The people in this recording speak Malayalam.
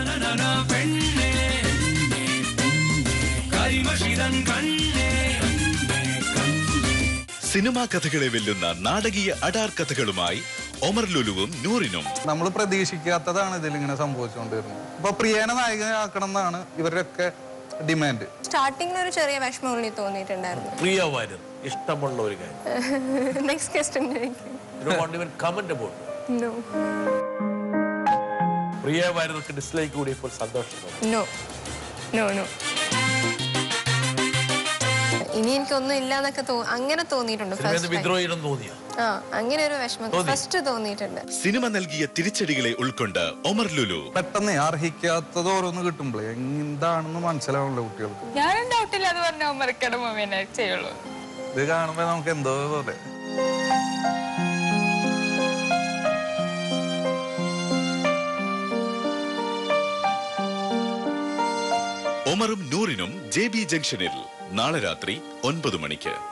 സിനിമാ കഥകളെ വെല്ലുന്ന നാടകീയ അഡാർ കഥകളുമായി ഒമർ ലുലുവും നൂറിനും നമ്മൾ പ്രതീക്ഷിക്കാത്തതാണ് ഇതിലിങ്ങനെ സംഭവിച്ചുകൊണ്ടിരുന്നത് ഇപ്പൊ പ്രിയനെ നായികയാക്കണം എന്നാണ് ഇവരുടെയൊക്കെ ഡിമാൻഡ് സ്റ്റാർട്ടിങ്ങിൽ ഒരു ചെറിയ വിഷമം ഉള്ളി തോന്നിയിട്ടുണ്ടായിരുന്നു പ്രിയ വാര്യർ ഇഷ്ടമുള്ള ഒരു കാര്യം next question not even comment about no Priya വാര്യർക്ക് ഡിസ്ലൈക്ക് കൂടിയപ്പോൾ സന്തോഷം തോന്നി. നോ നോ നോ ഇനി എനിക്കൊന്നും ഇല്ലാന്നൊക്കെ തോ അങ്ങനെ തോന്നിയിട്ടുണ്ട് സിനിമയിൽ ഫസ്റ്റ് വിദ്രോഹിയിലും തോന്നിയോ ആ അങ്ങനെ ഒരു വിഷമം തോന്നി? ഫസ്റ്റ് തോന്നിയിട്ടുണ്ട് സിനിമ നൽകിയ തിരിച്ചടികളെ ഉൾക്കൊണ്ട് ഒമർ ലുലു പെട്ടെന്ന് അർഹിക്കാത്തത് ഓരോന്ന് കിട്ടുമ്പോഴേ എന്താണെന്ന് മനസ്സിലാവണല്ലോ കുട്ടികൾക്ക് ഞാനും ഡൗട്ടില്ല അത് പറഞ്ഞ മറക്കട മൂവിനെ ചെയ്യുള്ളൂ ഇത് കാണുമ്പോ നമുക്ക് എന്തോ പോലെ ഒമറും നൂറിനും ജെ ബി ജംഗ്ഷനിൽ നാളെ രാത്രി ഒൻപത് മണിക്ക്